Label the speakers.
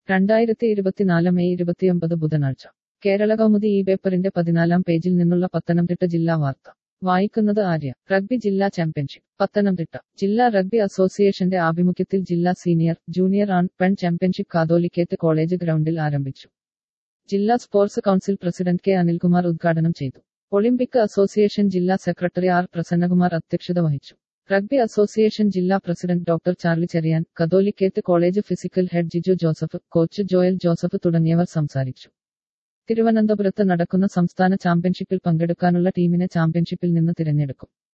Speaker 1: രണ്ടായിരത്തി ഇരുപത്തിനാല് മെയ് ഇരുപത്തിയൊമ്പത് ബുധനാഴ്ച കേരള കൗമുദി ഈ പേപ്പറിന്റെ പതിനാലാം പേജിൽ നിന്നുള്ള പത്തനംതിട്ട ജില്ലാ വാർത്ത വായിക്കുന്നത് ആര്യ റഗ്ബി ജില്ലാ ചാമ്പ്യൻഷിപ്പ് പത്തനംതിട്ട ജില്ലാ റഗ്ബി അസോസിയേഷന്റെ ആഭിമുഖ്യത്തിൽ ജില്ലാ സീനിയർ ജൂനിയർ ആൺ പെൺ ചാമ്പ്യൻഷിപ്പ് കാതോലിക്കേറ്റ് കോളേജ് ഗ്രൗണ്ടിൽ ആരംഭിച്ചു ജില്ലാ sports council president K Anilkumar ഉദ്ഘാടനം ചെയ്തു ഒളിമ്പിക് അസോസിയേഷൻ ജില്ലാ സെക്രട്ടറി ആർ പ്രസന്നകുമാർ അധ്യക്ഷത വഹിച്ചു റഗ്ബി അസോസിയേഷൻ ജില്ലാ president doctor Charlie Cheriyan catholicate college physical head Jiju Joseph coach Joel Joseph തുടങ്ങിയവർ സംസാരിച്ചു തിരുവനന്തപുരത്ത് നടക്കുന്ന സംസ്ഥാന ചാമ്പ്യൻഷിപ്പിൽ പങ്കെടുക്കാനുള്ള ടീമിനെ ചാമ്പ്യൻഷിപ്പിൽ നിന്ന് തിരഞ്ഞെടുക്കും